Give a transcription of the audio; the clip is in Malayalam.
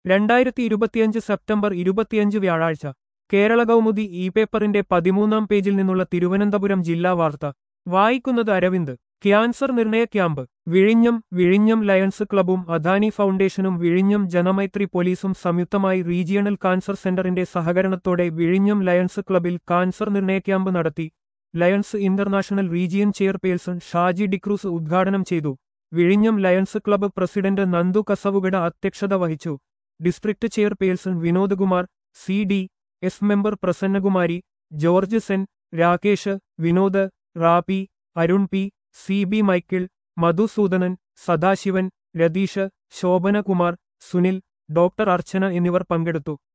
രണ്ടായിരത്തി ഇരുപത്തിയഞ്ച് സെപ്റ്റംബർ ഇരുപത്തിയഞ്ച് വ്യാഴാഴ്ച കേരള കൗമുദി ഇ പേപ്പറിന്റെ പതിമൂന്നാം പേജിൽ നിന്നുള്ള തിരുവനന്തപുരം ജില്ലാ വാർത്ത വായിക്കുന്നത് അരവിന്ദ് ക്യാൻസർ നിർണയ ക്യാമ്പ് വിഴിഞ്ഞം വിഴിഞ്ഞം ലയൺസ് ക്ലബും അദാനി ഫൗണ്ടേഷനും വിഴിഞ്ഞം ജനമൈത്രി പോലീസും സംയുക്തമായി റീജിയണൽ കാൻസർ സെന്ററിന്റെ സഹകരണത്തോടെ വിഴിഞ്ഞം ലയൺസ് ക്ലബിൽ കാൻസർ നിർണയ ക്യാമ്പ് നടത്തി Lions international region chairperson Shaji D'Cruz ഉദ്ഘാടനം ചെയ്തു വിഴിഞ്ഞം Lions club president Nandu Kasavukada അധ്യക്ഷത വഹിച്ചു district chairperson Vinod Kumar C D S member Prasannakumari George Sen Rakesh Vinod Rappy Arun P C B Michael Madhusoodanan Sadasivan Ratheesh Shobhanakumar Sunil doctor Archana എന്നിവർ പങ്കെടുത്തു